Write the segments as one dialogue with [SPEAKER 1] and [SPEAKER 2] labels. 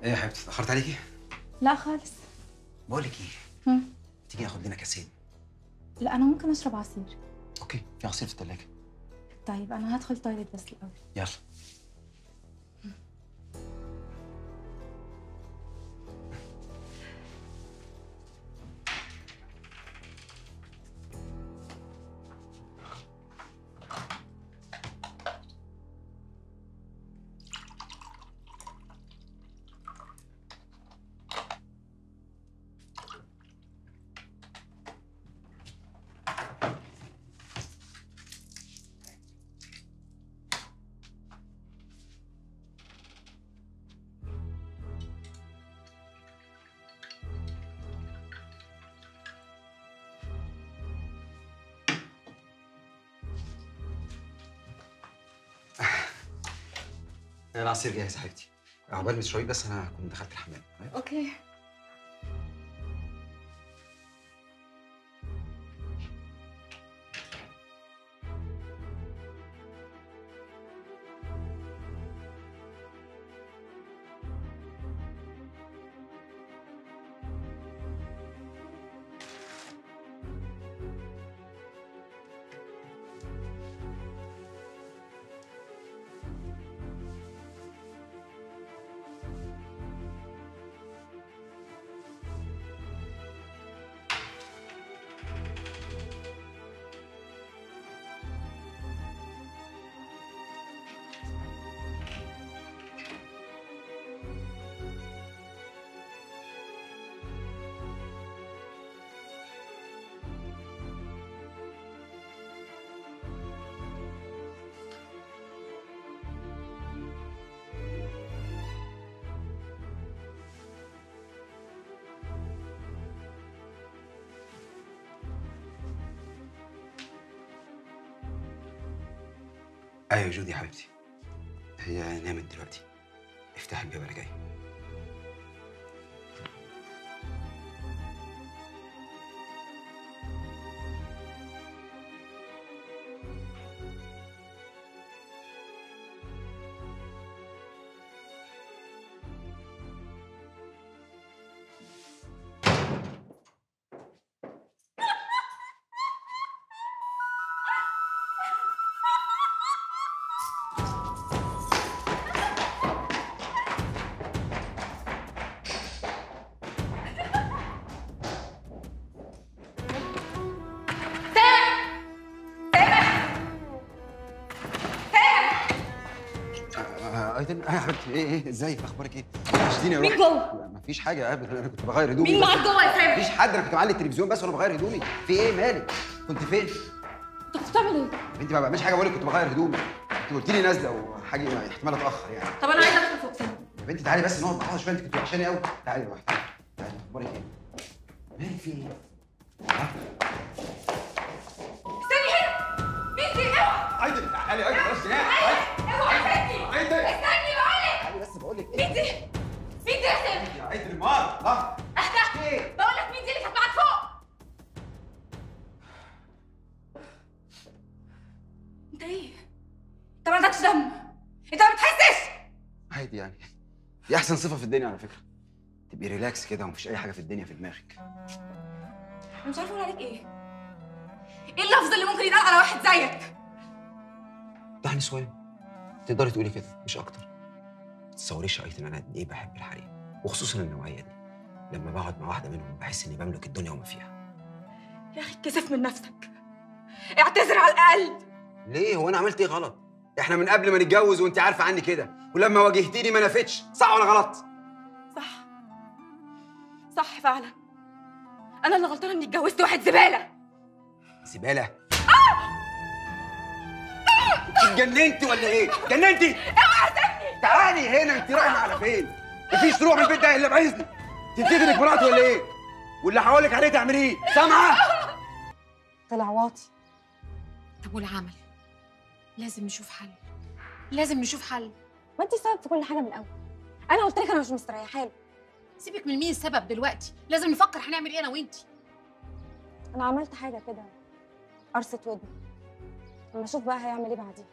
[SPEAKER 1] ايه يا حبيبتي اتاخرت عليكي
[SPEAKER 2] لا خالص
[SPEAKER 1] بقول لك ايه
[SPEAKER 2] هم.
[SPEAKER 1] تيجي ناخد لنا كاسين
[SPEAKER 2] لا انا ممكن اشرب عصير
[SPEAKER 1] اوكي في عصير في الثلاجه
[SPEAKER 2] طيب انا هدخل تويلت بس الاول
[SPEAKER 1] يلا العصير جاهز يا حبيبتي عقبال ما تشربيه بس انا كنت دخلت الحمام
[SPEAKER 2] اوكي
[SPEAKER 1] ايوه يا جودي يا حبيبتي هي نامت دلوقتي افتحي الباب انا جاي آه، ايتن اه يا حبيبتي ايه ايه ازيك اخبارك ايه؟ وحشتيني يا روحي
[SPEAKER 3] مين جوه؟
[SPEAKER 1] لا، مفيش حاجه ابدا انا كنت بغير هدومي
[SPEAKER 3] مين
[SPEAKER 1] بس.
[SPEAKER 3] معاك جوه يا سامح؟
[SPEAKER 1] مفيش حد انا كنت معلي التلفزيون بس وانا بغير هدومي في ايه مالك؟ كنت فين؟
[SPEAKER 3] انت كنت بتعمل ايه؟
[SPEAKER 1] بنتي ما بعملش حاجه بقول لك كنت بغير هدومي انت قلت لي نازله وحاجه احتمال اتاخر يعني
[SPEAKER 3] طب انا عايزه ادخل فوق سنة
[SPEAKER 1] يا بنتي تعالي بس نقعد مع بعض شويه انت كنت وحشاني قوي تعالي روحي تعالي اخبارك ايه؟ مالك في ايه؟ ها؟
[SPEAKER 3] استني هنا مين دي اوعى
[SPEAKER 1] ايتن تعالي ايتن بلاش جنان
[SPEAKER 3] اوعى استني
[SPEAKER 1] ايتن
[SPEAKER 3] استني بقولك
[SPEAKER 1] تعالي بس بقول لك
[SPEAKER 3] مين دي؟ مين دي يا سامح؟
[SPEAKER 1] يا ايتن مار لا
[SPEAKER 3] اهدى
[SPEAKER 1] ايه؟
[SPEAKER 3] بقول لك مين دي اللي كانت معاك فوق؟ انت ايه؟ انت ما عندكش دم انت ما بتحسش
[SPEAKER 1] عادي يعني دي احسن صفه في الدنيا على فكره تبقي ريلاكس كده ومفيش اي حاجه في الدنيا في دماغك
[SPEAKER 3] انا مش عارفه اقول عليك ايه ايه اللفظ اللي ممكن يتقال على واحد زيك؟
[SPEAKER 1] ده نسوان تقدري تقولي كده مش اكتر ما تتصوريش يا ايتن انا قد ايه بحب الحريم وخصوصا النوعيه دي لما بقعد مع واحده منهم بحس اني بملك الدنيا وما فيها
[SPEAKER 3] يا اخي اتكسف من نفسك اعتذر على الاقل
[SPEAKER 1] ليه هو انا عملت ايه غلط احنا من قبل ما نتجوز وانت عارفه عني كده ولما واجهتيني ما نفتش صح ولا غلط
[SPEAKER 3] صح صح فعلا انا اللي غلطانه اني اتجوزت واحد زباله
[SPEAKER 1] زباله اتجننتي ولا ايه اتجننتي تعالي هنا انت رايحه على فين مفيش تروح من البيت ده الا باذني تنتهي انك مراتي ولا ايه واللي هقول عليه تعمليه سامعه
[SPEAKER 2] طلع واطي
[SPEAKER 4] طب والعمل لازم نشوف حل لازم نشوف حل
[SPEAKER 2] ما انت السبب في كل حاجه من الاول انا قلت لك انا مش مستريحه له
[SPEAKER 4] سيبك من مين السبب دلوقتي لازم نفكر هنعمل ايه انا وانتي
[SPEAKER 2] انا عملت حاجه كده قرصه ودني اما اشوف بقى هيعمل ايه بعدين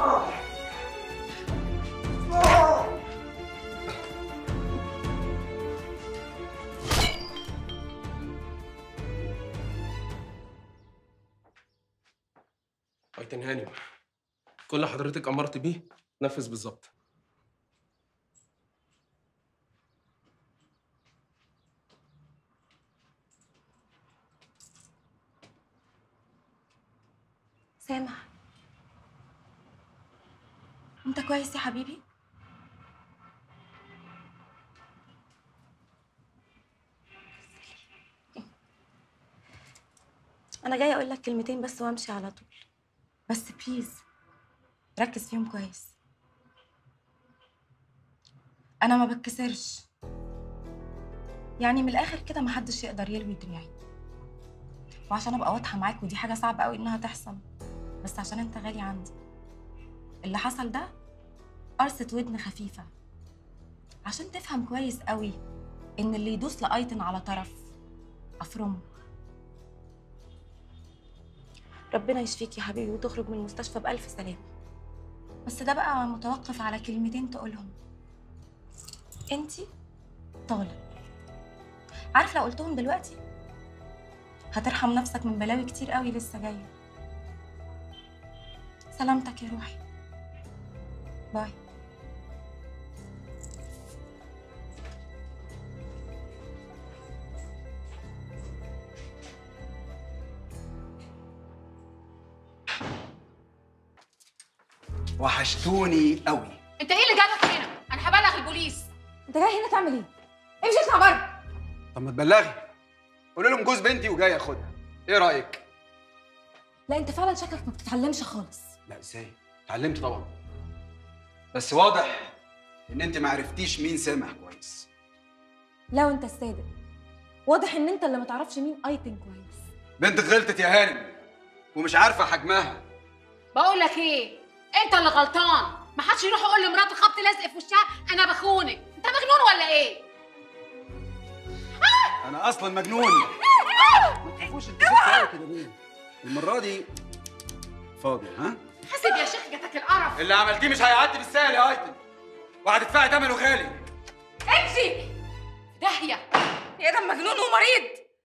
[SPEAKER 5] ايتن هانم كل اللي حضرتك امرت بيه نفذ بالظبط
[SPEAKER 2] سامح انت كويس يا حبيبي انا جايه اقول لك كلمتين بس وامشي على طول بس بليز ركز فيهم كويس انا ما بتكسرش يعني من الاخر كده محدش يقدر يلوي دراعي وعشان ابقى واضحه معاك ودي حاجه صعبه قوي انها تحصل بس عشان انت غالي عندي اللي حصل ده قرصة ودن خفيفة عشان تفهم كويس قوي ان اللي يدوس لأيتن على طرف افرمه ربنا يشفيك يا حبيبي وتخرج من المستشفى بألف سلامة بس ده بقى متوقف على كلمتين تقولهم انتي طالق عارف لو قلتهم دلوقتي هترحم نفسك من بلاوي كتير قوي لسه جايه سلامتك يا روحي باي
[SPEAKER 1] وحشتوني قوي
[SPEAKER 4] انت ايه اللي جابك هنا انا هبلغ البوليس
[SPEAKER 2] انت جاي هنا تعمل ايه امشي اطلع بره
[SPEAKER 1] طب ما تبلغي قولي لهم جوز بنتي وجاي اخدها ايه رايك
[SPEAKER 2] لا انت فعلا شكلك ما بتتعلمش خالص
[SPEAKER 1] لا ازاي اتعلمت طبعا بس واضح ان انت ما عرفتيش مين سامح كويس
[SPEAKER 2] لو انت الصادق واضح ان انت اللي ما تعرفش مين ايتن كويس
[SPEAKER 1] بنتك غلطت يا هانم ومش عارفه حجمها
[SPEAKER 4] بقول لك ايه انت اللي غلطان ما حدش يروح يقول لمراته خبط لزق في وشها انا بخونك انت مجنون ولا ايه
[SPEAKER 1] انا اصلا مجنون ما تخافوش انت ست قوي كده ليه المره دي فاضي ها
[SPEAKER 4] حاسب يا شيخ جاتك القرف
[SPEAKER 1] اللي عملتيه مش هيعدي بالسهل يا ايتن وهتدفعي ثمنه غالي
[SPEAKER 4] امشي داهيه
[SPEAKER 3] يا ده مجنون ومريض